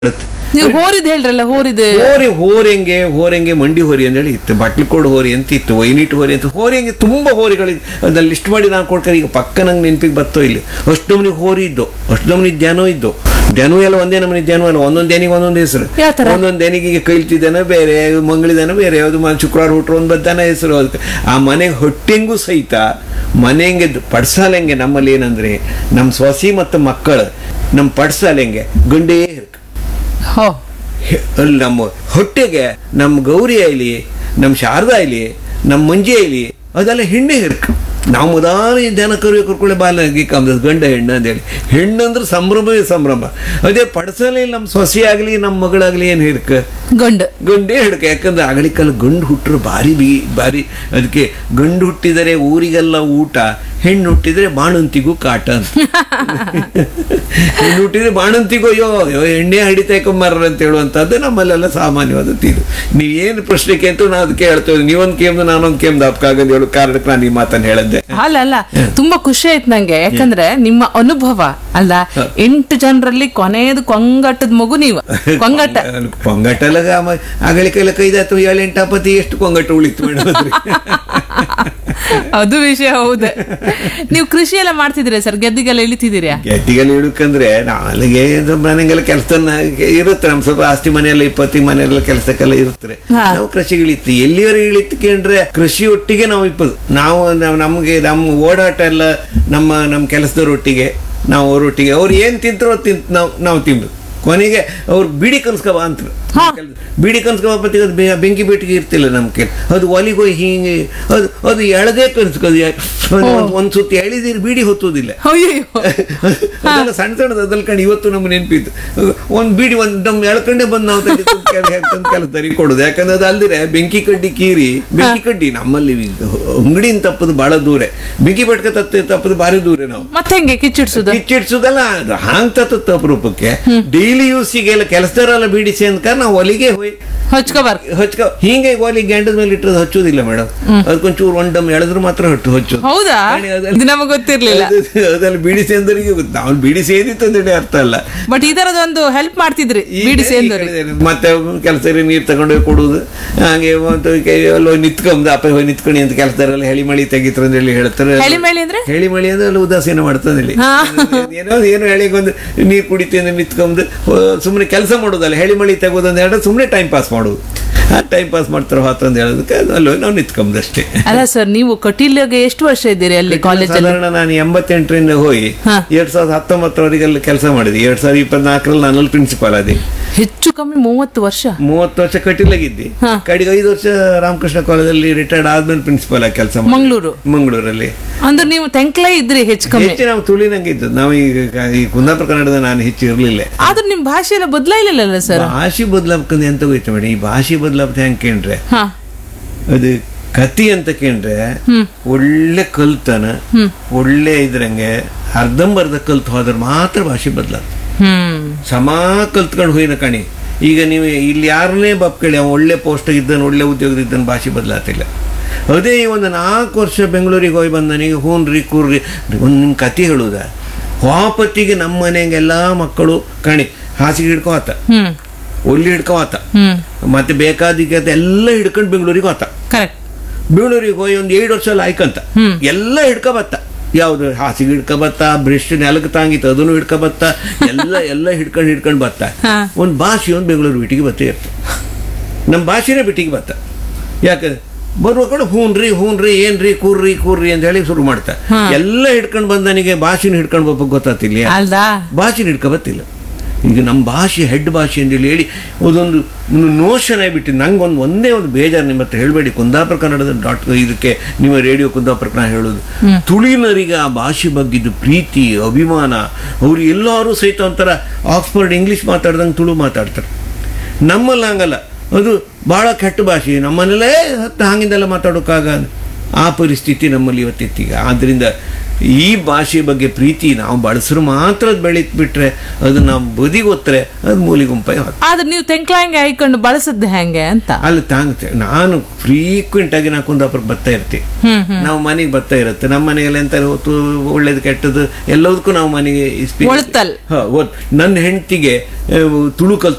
ನೀವು ಹೋರಿದ್ ಹೇಳ್ರಲ್ಲ ಹೋರಿದ್ ಹೋರಿ ಹೋರೆಂಗೆ ಹೋರೆಂಗೆ ಮಂಡಿ ಹೋರಿ ಅಂತೇಳಿ ಇತ್ತು ಬಟ್ಲಕೋಡ್ ಹೋರಿ ಅಂತ ಇತ್ತು ವೈನಿಟ್ ಹೋರಿ ಅಂತ ಹೋರೆಂಗೆ ತುಂಬಾ ಹೋರಿಗಳಿತ್ತು ಅದನ್ನ ಲಿಸ್ಟ್ ಮಾಡಿ ನಾನು ಕೊಡ್ತಾರೆ ಈಗ ಪಕ್ಕ ನಂಗೆ ನೆನಪಿಗೆ ಬರ್ತೋ ಇಲ್ಲಿ ಅಷ್ಟು ನಮನಿ ಹೋರಿ ಇದ್ದು ಅಷ್ಟು ನಮನಿ ದ್ಯಾನೋ ಇದ್ದು ದ್ಯಾನು ಎಲ್ಲ ಒಂದೇ ನಮನಿ ದ್ಯಾನು ಅಲ್ಲ ಒಂದೊಂದು ದ್ಯಾನಿಗೆ ಒಂದೊಂದು ಹೆಸರು ಯಾವ ತರ? ಒಂದೊಂದು ದ್ಯಾನಿಗೆ ಕೈಲ್ತಿದ್ದಾನೆ ಬೇರೆ ಮಂಗಳಿದಾನೆ ಬೇರೆ ಯಾವುದು ಮ- ಶುಕ್ರವಾರ ಹುಟ್ಟರು ಒಂದು ಬದ್ದಾನ ಹೆಸರು ಅದಕ್ಕೆ ಆ ಮನೆಗೆ ಹೊಟ್ಟೆಂಗೂ ಸಹಿತ ಮನೆಗೆ ಪಡ್ಸಾಲೆಂಗೆ ನಮ್ಮಲ್ಲಿ ಏನಂದ್ರೆ ನಮ್ಮ ಸೊಸಿ ಮತ್ತು ಮಕ್ಕಳು ನಮ್ಮ ಪಡ್ಸಾಲೆಂಗೆ ಗಂಡೇ ಇರ್ಕ ಹೋ ಹೆ- ಅಲ್ಲಿ ನಮ್ಮ ಹೊಟ್ಟೆಗೆ ನಮ್ಮ ಗೌರಿ ಆಯ್ಲಿ ನಮ್ಮ ಶಾರದಾ ಆಯ್ಲಿ ನಮ್ಮ ಮಂಜಿ ಆಯ್ಲಿ ಅದೆಲ್ಲ ಹೆಣ್ಣೆ ಹಿರ್ಕ ನಾವು ಮುದಾನ ಜನ ಕರುವೆ ಕರ್ಕೊಳ್ಳಿ ಬಾಲಗಿ ಕಮ್ದ ಗಂಡ ಹೆಣ್ಣು ಅಂತೇಳಿ ಹೆಣ್ಣು ಅಂದ್ರೆ ಸಂಭ್ರಮವೇ ಸಂಭ್ರಮ ಅದೇ ಪಡಸಲಿ ನಮ್ಮ ಸೊಸೆ ಆಗಲಿ ನಮ್ಮ ಮಗಳಾಗಲಿ ಏನು ಹಿರ್ಕ ಗಂಡು ಗಂಡೇ ಹಿಡ್ಕ ಯಾಕಂದ್ರೆ ಆಗಲಿಕ್ಕಲ್ಲ ಗಂಡು ಹುಟ್ಟರು ಭಾರಿ ಬಿ ಭಾರಿ ಅದಕ್ಕೆ ಗಂಡು ಹುಟ್ಟಿದರೆ ಊರಿಗೆಲ್ಲ ಊಟ ಹೆಣ್ಣು ಹುಟ್ಟಿದ್ರೆ ಬಾಣಂತಿಗೂ ಕಾಟ ಅಂತ ಹೆಣ್ಣು ಹುಟ್ಟಿದ್ರೆ ಬಾಣಂತಿಗೂ ಅಯ್ಯೋ ಅಯ್ಯೋ ಎಣ್ಣೆ ಹಡಿತೈಕೊಂಬಾರ ಅಂತ ಹೇಳುವಂಥದ್ದು ನಮ್ಮಲ್ಲೆಲ್ಲ ಸಾಮಾನ್ಯವಾದ ತೀರು ನೀವೇನು ಪ್ರಶ್ನೆ ಕೇಳ್ತು ನಾವು ಅದಕ್ಕೆ ಹೇಳ್ತೇವೆ ನೀವೊಂದು ಕೇಮ್ದು ನಾನೊಂದು ಕೇಮ್ದು ಅಪ್ಕಾಗದು ಹೇಳು ಕಾರಣಕ್ಕೆ ನಾನು ಈ ಮಾತನ್ನು ಹೇಳದ್ದೆ ಅಲ್ಲ ಅಲ್ಲ ತುಂಬಾ ಖುಷಿ ಆಯ್ತು ನಂಗೆ ಯಾಕಂದ್ರೆ ನಿಮ್ಮ ಅನುಭವ ಅಲ್ಲ ಎಂಟು ಜನರಲ್ಲಿ ಕೊನೆಯದು ಕೊಂಗಟ್ಟದ ಮಗು ನೀವು ಕೊಂಗಟ್ಟ ಕೊಂಗಟ್ಟಲ್ಲ ಆಗಲಿಕ್ಕೆಲ್ಲ ಕೈದಾತು ಏಳು ಎಂಟಾಪತಿ ಎಷ್ಟು ಕೊಂಗಟ್ಟು ಉಳಿತು ಮೇಡಮ್ ಅದು ವಿಷಯ ಹೌದು ನೀವು ಕೃಷಿ ಎಲ್ಲ ಮಾಡ್ತಿದ್ದೀರಾ ಸರ್ ಗೆದ್ದಿಗೆಲ್ಲ ಇಳಿತಿದ್ದೀರಾ ಗೆದ್ದಿಗೆಲ್ಲ ಇಡಕಂದ್ರೆ ನಾಲಿಗೆ ಮನೆಗೆಲ್ಲ ಕೆಲಸ ಇರುತ್ತೆ ನಮ್ ಸ್ವಲ್ಪ ಆಸ್ತಿ ಮನೆಯಲ್ಲ ಇಪ್ಪತ್ತಿ ಮನೆಯಲ್ಲ ಕೆಲಸಕ್ಕೆಲ್ಲ ಇರುತ್ತೆ ಹಾ. ನಾವು ಕೃಷಿಗೆ ಇಳಿತೀವಿ ಎಲ್ಲಿವರೆಗೆ ಇಳಿತ್ಕೊಂಡ್ರೆ ಕೃಷಿ ಒಟ್ಟಿಗೆ ನಾವು ಇಪ್ಪದು ನಾವು ನಾವ್- ನಮ್ಗೆ ನಮ್ಮ ಓಡಾಟ ಎಲ್ಲ ನಮ್ಮ ನಮ್ಮ ಕೆಲಸದವರೊಟ್ಟಿಗೆ ನಾವು ಅವರೊಟ್ಟಿಗೆ ಅವ್ರು ಏನ್ ತಿಂತಾರೋ ತಿಂತ ನಾವು ನಾವು ತಿಂದು ಕೊನೆಗೆ ಅವ್ರು ಬಿಡಿ ಕನ್ಸ್ಕಬ ಅಂತಾರೆ ಬಿಡಿ ಕನ್ಸ್ಕಬ ಬತ್ತಿಗೆ ಅದು ಬೆ- ಬೆಂಕಿ ಬೆಟ್ಟಿಗೆ ಇರ್ತಿಲ್ಲ ನಮ್ಗೆ ಅದು ಒಲಿಗೋಯ್ ಹಿಂಗೆ ಅದು ಅದು ಎಳದೇ ಕನ್ಸ್ಕೋದು ಒಂದ್ ಸುತ್ತಿ ಎಳಿದಿರಿ ಬೀಡಿ ಹೊತ್ತೋದಿಲ್ಲ ಅಯ್ಯಯ್ಯೋ ಅದೆಲ್ಲ ಸಣ್ಣ ಸಣ್ಣದು ಅದಲ್ಲಿ ಕಂಡು ಇವತ್ತು ನಮ್ಗೆ ನೆನಪಿತ್ತು ಒಂದ್ ಬೀಡಿ ಒಂದ್ ನಮ್ ಎಳ್ಕೊಂಡೆ ಬಂದು ನಾವು ತಡಿ ಕೆಲಸ ತರಿ ಕೊಡುದು ಯಾಕಂದ್ರೆ ಅದು ಅಲ್ದಿರೆ ಬೆಂಕಿ ಕಡ್ಡಿ ಕೀರಿ ಬೆಂಕಿ ಕಡ್ಡಿ ನಮ್ಮಲ್ಲಿ ಅಂಗಡಿನ ತಪ್ಪದು ಬಹಳ ದೂರ ಬೆಂಕಿ ಪಟ್ಕ ತತ್ತ ತಪ್ಪದು ಭಾರಿ ದೂರ ನಾವು ಮತ್ತೆ ಹೆಂಗೆ ಕಿಚ್ಚಿಡ್ಸುದು ಕಿಚ್ಚಿಡ್ಸುದಲ್ಲ ಅದು ಹಾಂಗ್ ತತ್ತ ಅಪರೂಪಕ್ಕೆ ಡೈಲಿ ಯೂಸಿಗೆಲ್ಲ ಕೆಲಸದವರೆಲ್ಲ ಬೀಡಿಸಿ ಅಂತ ನಾವು ಒಲಿಗೆ ಹೋಯ್ ಹೊಚ್ಕೋಬಾರ್ ಹಚ್ಕ ಹಿಂಗೆ ಒಲಿ ಗ್ಯಾಂಡದ ಮೇಲೆ ಇಟ್ಟರೆ ಹಚ್ಚೋದಿಲ್ಲ ಮೇಡಮ್ ಅದಕ್ಕೊಂಚೂರು ಒಂದ್ ಡಮ್ ಎಳೆದ್ರೆ ಮಾತ್ರ ಹಟ್ಟು ಹಚ್ಚೋದು ಹೌದಾ ಕಾಣಿ ಅದೆಲ್ಲ- ಇದು ನಮಗೆ ಗೊತ್ತಿರ್ಲಿಲ್ಲ ಅದು- ಅದೆಲ್ಲ ಬಿಡಿ ಸೇಂದರಿಗೆ ಗೊತ್ತು ನಾವು ಬಿಡಿ ಸೇದಿತ್ತು ಅಂತೇಳಿ ಅರ್ಥ ಅಲ್ಲ ಬಟ್ ಈ ತರದೊಂದು ಹೆಲ್ಪ್ ಮಾಡ್ತಿದ್ರಿ ಈಗ ಬಿಡಿ ಈ ಸೇಂದವ್ರಿ ಕಡೆ ಮತ್ತೆ ಕೆಲಸ ನೀರು ತಗೊಂಡೋಗಿ ಕೊಡುದು ಹಾಗೆ ಒಂದು ಕೈ ಅಲ್ಲಿ ನಿತ್ಕೊಂಡ್ ಅಪ್ಪ ಹೋಗಿ ನಿತ್ಕೊಂಡು ಅಂತ ಕೆಲಸದವರೆಲ್ಲ ಹೆಳಿ ಮಳಿ ತೆಗಿತಾರೆ ಅಂತ ಹೇಳಿ ಹೇಳ್ತಾರೆ ಹೆಳಿ ಮಳಿ ಅಂದ್ರೆ? ಹೆಳಿ ಮಳಿ ಅಂದ್ರೆ ಅಲ್ಲಿ ಉದಾಸೀನ ಮಾಡ್ತದೆ ಅಲ್ಲಿ ಹಾ. ಏನೋ ಏನು ಹೇಳಿಗೊಂದು ನೀರು ಕುಡಿತೀನಿ ಅಂದ್ರೆ ನಿತ್ಕೊಂಡು ಸುಮ್ಮನೆ ಕೆಲಸ ಮಾಡೋದಲ್ಲ ಹೆಳಿ ಮಳಿ ತೆಗೋದು ಅಂತ ಹೇಳಿದ್ರೆ ಸುಮ್ಮನೆ ಟೈಮ್ ಪಾಸ್ ಮಾಡೋದು ಆ ಟೈಮ್ ಪಾಸ್ ಮಾಡ್ತಾರೆ ಹೊತ್ತು ಅಂತ ಹೇಳೋದಕ್ಕೆ ಅಲ್ಲಿ ನಾವು ನಿತ್ಕೊಂಬದಷ್ಟೇ ಅಲ್ಲ ಸರ್ ನೀವು ಕಟೀಲ್ಗೆ ಎಷ್ಟು ವರ್ಷ ಇದ್ದೀರಿ ಅಲ್ಲಿ ಕಾಲೇಜಲ್ಲಿ ಸಾಧಾರಣ ನಾನು ಎಂಬತ್ತೆಂಟರಿಂದ ಹೋಗಿ ಹಾ. ಎರಡ್ ಸಾವಿರದ ಹತ್ತೊಂಬತ್ತರವರೆಗೆ ಅಲ್ಲಿ ಕೆಲಸ ಮಾಡಿದೆ ಎರಡ್ ಸಾವಿರದ ಇಪ್ಪತ್ನಾಲ್ಕರಲ್ಲಿ ನಾನು ಅಲ್ಲಿ ಪ್ರಿನ್ಸಿಪಾಲ್ ಆದೆ ಹೆಚ್ಚು ಕಮ್ಮಿ ಮೂವತ್ತು ವರ್ಷ ಮೂವತ್ತು ವರ್ಷ ಕಟೀಲಾಗಿದ್ದೆ ಹಾ. ಕಡೆಗೆ ಐದು ವರ್ಷ ರಾಮಕೃಷ್ಣ ಕಾಲೇಜಲ್ಲಿ ರಿಟೈರ್ಡ್ ಆದ್ಮೇಲೆ ಪ್ರಿನ್ಸಿಪಾಲ್ ಆಗಿ ಕೆಲಸ ಮಂಗಳೂರು ಮಂಗಳೂರಲ್ಲಿ ಅಂದ್ರೆ ನೀವು ತೆಂಕ್ಲೇ ಇದ್ರಿ ಹೆಚ್ಚು ಕಮ್ಮಿ ಹೆಚ್ಚು ನಾವು ತುಳಿನಂಗೆ ಇದ್ದದ್ದು ನಾವು ಈಗ ಈ ಕುಂದಾಪುರ ಕನ್ನಡದ ನಾನು ಹೆಚ್ಚು ಇರಲಿಲ್ಲ ಆದ್ರೆ ನಿಮ್ ಭಾಷೆ ಎಲ್ಲ ಬದಲಾಯಿಲ್ಲ ಸರ್ ಭಾಷೆ ಬದಲಾಪ್ಕಂದು ಎಂತ ಹೋಯ್ತು ಮೇಡಮ್ ಈ ಭಾಷೆ ಬದಲಾಪ್ತ ಹೆಂಗೆ ಕೇಂಡ್ರೆ ಹಾ ಅದು ಕತಿ ಅಂತ ಕೇಂಡ್ರೆ ಒಳ್ಳೆ ಕಲ್ತನ ಒಳ್ಳೆ ಇದ್ರಂಗೆ ಅರ್ಧಂಬರ್ಧ ಕಲ್ತು ಹೋದ್ರೆ ಮಾತ್ರ ಭಾಷೆ ಬದಲಾಗ್ತದೆ ಹ್ಮ್ ಸಮ ಕಲ್ತ್ಕೊಂಡು ಹೋಯ್ನ ಕಣಿ ಈಗ ನೀವು ಇಲ್ಲಿ ಯಾರನ್ನೇ ಬಪ್ಕಳಿ ಅವ ಒಳ್ಳೆ ಪೋಸ್ಟ್ ಇದ್ದಾನೆ ಒಳ್ಳೆ ಉದ್ಯೋಗದಿದ್ದಾನೆ ಭಾಷೆ ಬದಲಾತಿಲ್ಲ ಅದೇ ಈ ಒಂದು ನಾಲ್ಕು ವರ್ಷ ಬೆಂಗಳೂರಿಗೆ ಹೋಗಿ ಬಂದ ನನಗೆ ಹೂನ್ರಿ ಕೂರ್ರಿ ಒಂದು ನಿಮ್ಮ ಕತೆ ಹೇಳುದ ವಾಪತ್ತಿಗೆ ನಮ್ಮ ಮನೆಗೆಲ್ಲ ಮಕ್ಕಳು ಕಣಿ ಹಾಸಿಗೆ ಹಿಡ್ಕೊ ಆತ ಹ್ಮ್ ಒಲ್ಲಿ ಹಿಡ್ಕೊ ಆತ ಹ್ಮ್ ಮತ್ತೆ ಬೇಕಾದಿಕ್ಕೆ ಎಲ್ಲ ಹಿಡ್ಕೊಂಡು ಬೆಂಗಳೂರಿಗೆ ಹೋತ ಕರೆಕ್ಟ್ ಬೆಂಗಳೂರಿಗೆ ಹೋಗಿ ಒಂದು ಏಳು ವರ್ಷ ಎಲ್ಲ ಆಯ್ಕಂತ ಎಲ್ಲ ಹಿಡ್ಕೊ ಬತ್ತ ಯಾವ್ದು ಹಾಸಿಗೆ ಹಿಡ್ಕೊ ಬತ್ತ ಬ್ರಿಷ್ ನೆಲಕ್ಕೆ ತಾಂಗಿತ್ತು ಅದನ್ನು ಹಿಡ್ಕೊ ಬತ್ತ ಎಲ್ಲ ಎಲ್ಲ ಹಿಡ್ಕೊಂಡು ಹಿಡ್ಕೊಂಡು ಬತ್ತ ಹಾ. ಒಂದು ಭಾಷೆ ಒಂದು ಬೆಂಗಳೂರು ಬಿಟ್ಟಿಗೆ ಬತ್ತೇ ಇರ್ತದೆ ನಮ್ಮ ಭಾಷೆನೇ ಬಿಟ್ಟಿಗೆ ಬತ್ತ ಯಾಕೆ ಬರುವ ಕಡೆ ಹೂನ್ರಿ ಹೂನ್ರಿ ಏನ್ರಿ ಕೂರ್ರಿ ಕೂರ್ರಿ ಅಂತ ಹೇಳಿ ಶುರು ಮಾಡ್ತಾ ಎಲ್ಲ ಹಿಡ್ಕೊಂಡು ಬಂದನಿಗೆ ಭಾಷೆನ ಹಿಡ್ಕೊಂಡು ಬರ್ಬೇಕು ಗೊತ್ತಾತಿಲ್ಲ ಅಲ್ದಾ ಭಾಷೆನ ಹಿಡ್ಕೊ ಬತ್ತಿಲ್ಲ ಈಗ ನಮ್ಮ ಭಾಷೆ ಹೆಡ್ ಭಾಷೆ ಅಂತೇಳಿ ಹೇಳಿ ಅದೊಂದು ನೋಷನ್ ಆಗಿಬಿಟ್ಟು ನಂಗೆ ಒಂದು ಒಂದೇ ಒಂದು ಬೇಜಾರು ನಿಮ್ಮ ಹತ್ರ ಹೇಳಬೇಡಿ ಕುಂದಾಪುರ ಕನ್ನಡದ ಡಾಟ್ ಇದಕ್ಕೆ ನಿಮ್ಮ ರೇಡಿಯೋ ಕುಂದಾಪುರಕ್ಕೆ ನಾ ಹೇಳೋದು ತುಳಿನರಿಗೆ ಆ ಭಾಷೆ ಬಗ್ಗಿದ್ದು ಪ್ರೀತಿ ಅಭಿಮಾನ ಅವ್ರು ಎಲ್ಲರೂ ಸಹಿತ ಒಂಥರ ಆಕ್ಸ್ಫರ್ಡ್ ಇಂಗ್ಲೀಷ್ ಮಾತಾಡ್ದಂಗೆ ತುಳು ಮಾತಾಡ್ತಾರೆ ನಮ್ಮಲ್ಲಿ ಹಂಗಲ್ಲ ಅದು ಭಾಳ ಕೆಟ್ಟ ಭಾಷೆ ನಮ್ಮನೆಲ್ಲೇ ಹತ್ತು ಹಾಗಿಂದೆಲ್ಲ ಮಾತಾಡೋಕ್ಕಾಗ ಆ ಪರಿಸ್ಥಿತಿ ನಮ್ಮಲ್ಲಿ ಇವತ್ತಿತ್ತೀಗ ಆದ್ದರಿಂದ ಈ ಭಾಷೆ ಬಗ್ಗೆ ಪ್ರೀತಿ ನಾವು ಬಳಸ್ರು ಮಾತ್ರ ಅದ್ ಬೆಳೀತ್ ಬಿಟ್ರೆ ಅದು ನಾವು ಬದಿಗೊತ್ತರೆ ಅದು ಮೂಲಿಗುಂಪಾಯಿ ಹೋಗ್ತದೆ. ಆದ್ರೆ ನೀವು ತೆಂಕ್ಲಾಂಗೆ ಹಾಕೊಂಡು ಬಳಸದ್ ಹೆಂಗೆ ಅಂತ ಅಲ್ಲಿ ತಾಂಗುತ್ತೆ ನಾನು ಫ್ರೀಕ್ವೆಂಟ್ ಆಗಿ ನಾ ಕುಂದಾಪುರ ಬರ್ತಾ ಇರ್ತೀವಿ ನಾವು ಮನೆಗೆ ಬರ್ತಾ ಇರುತ್ತೆ ನಮ್ಮ ಮನೆಗೆಲ್ಲ ಎಂತ ಹೊತ್ತು ಒಳ್ಳೇದು ಕೆಟ್ಟದ್ದು ಎಲ್ಲದಕ್ಕೂ ನಾವು ಮನೆಗೆ speak- ಒಳ್ತಲ್. ಹ, ಒಳ್- ನನ್ನ ಹೆಂಡತಿಗೆ ತುಳು ಕಲ್ತು